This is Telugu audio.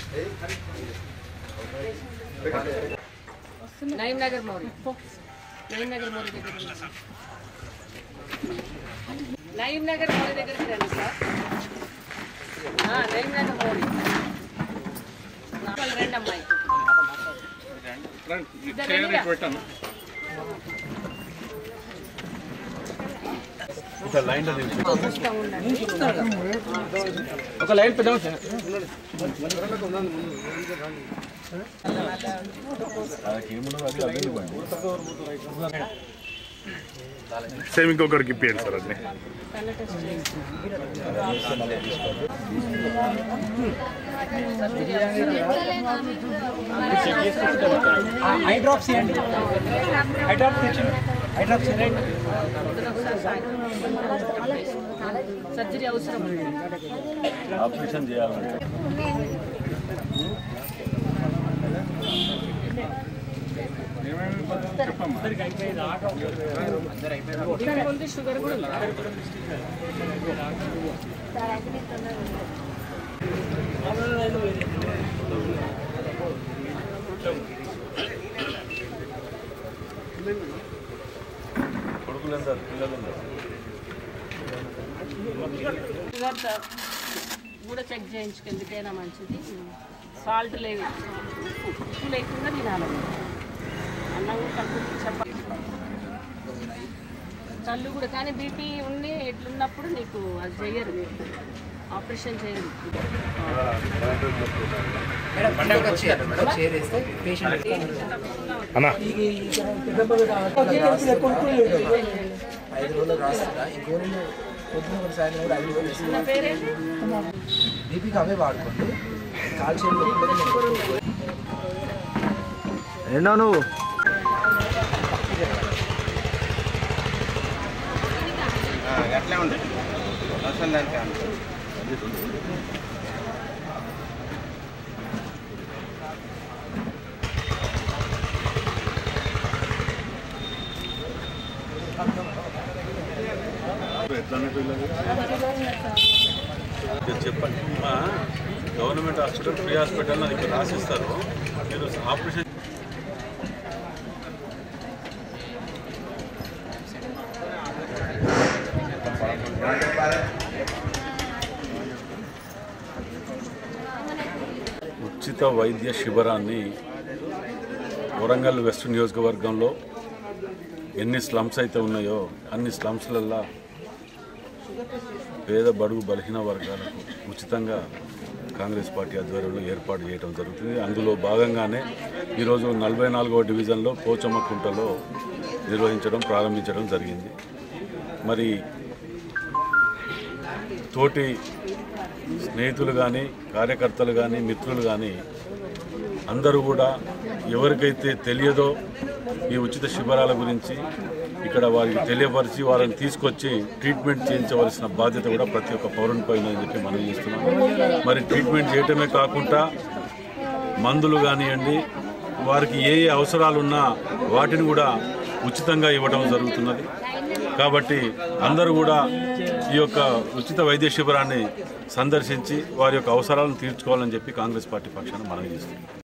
నయీం నగర్ మోరీ నయీం నగర్ మోరీ దగ్గర ఉంది. నయీం నగర్ మోరీ దగ్గరికి రండి సార్ ఆ, నయీం నగర్ మోరీ వాళ్ళు రండి అమ్మాయి ఇద్దరు రండిరా. వస్తా ఉండండి. ఒక లైన్ పెద్ద సేమ్ ఇంకొకరికి ఇప్పియండి సార్ అన్ని కళ్ళ టెస్ట్ చేయించు. ఐ డ్రాప్స్ ఇవ్వండి ఐ డ్రాప్స్ తెచ్చండి ఐ డ్రాప్స్ ఇవ్వండి సర్జరీ అవసరం ఆపరేషన్ చేయాలంటే ఇక్కడ ఉంది షుగర్ కూడా ఉందా కొడుకులు ఎంత పిల్లలు ఎంత షుగర్ సార్ కూడా చెక్ చేయించుకు ఎందుకైనా మంచిది సాల్ట్ లేదు ఉప్పు ఉప్పు లేకుండా తినాలి అన్నం కూడా కలుపు చెప్పాలి కళ్ళు కూడా కానీ బీపీ ఉండి ఎట్లున్నప్పుడు నీకు అది చెయ్యరు ఆపరేషన్ చేయరు మేడం పండగ వచ్చేయాలి మేడం షేర్ చేస్తే పేషెంట్ అన్నా ఐదు రోజులు రాస్తుందా ఈ గోళీలు పొద్దున ఒక సాయంత్రం కూడా ఐదు రోజులు నా పేరేంటి బీపీకి అవే వాడుకోండి కాల్షియం రెండో నువ్వు అట్లే ఉండే అవసరం దానికి మీరు చెప్పండి మా గవర్నమెంట్ హాస్పిటల్ ఫ్రీ హాస్పిటల్ అది ఇక్కడ రాసిస్తారు మీరు ఆపరేషన్ ఉచిత వైద్య శిబిరాన్ని వరంగల్ వెస్ట్ నియోజకవర్గంలో ఎన్ని స్లమ్స్ అయితే ఉన్నాయో అన్ని స్లమ్స్లల్లో పేద బడుగు బలహీన వర్గాలకు ఉచితంగా కాంగ్రెస్ పార్టీ ఆధ్వర్యంలో ఏర్పాటు చేయడం జరుగుతుంది అందులో భాగంగానే ఈరోజు నలభై నాలుగవ డివిజన్లో పోచమ్మకుంటలో నిర్వహించడం ప్రారంభించడం జరిగింది మరి తోటి స్నేహితులు కానీ కార్యకర్తలు కానీ మిత్రులు కానీ అందరూ కూడా ఎవరికైతే తెలియదో ఈ ఉచిత శిబిరాల గురించి ఇక్కడ వారికి తెలియపరిచి వారిని తీసుకొచ్చి ట్రీట్మెంట్ చేయించవలసిన బాధ్యత కూడా ప్రతి ఒక్క పౌరునిపై ఉందని చెప్పి మనం చేస్తున్నాం మరి ట్రీట్మెంట్ చేయటమే కాకుండా మందులు కానివ్వండి వారికి ఏ ఏ అవసరాలు ఉన్నా వాటిని కూడా ఉచితంగా ఇవ్వడం జరుగుతున్నది కాబట్టి అందరూ కూడా ఈ యొక్క ఉచిత వైద్య శిబిరాన్ని సందర్శించి వారి యొక్క అవసరాలను తీర్చుకోవాలని చెప్పి కాంగ్రెస్ పార్టీ పక్షాన మనం చేస్తున్నాం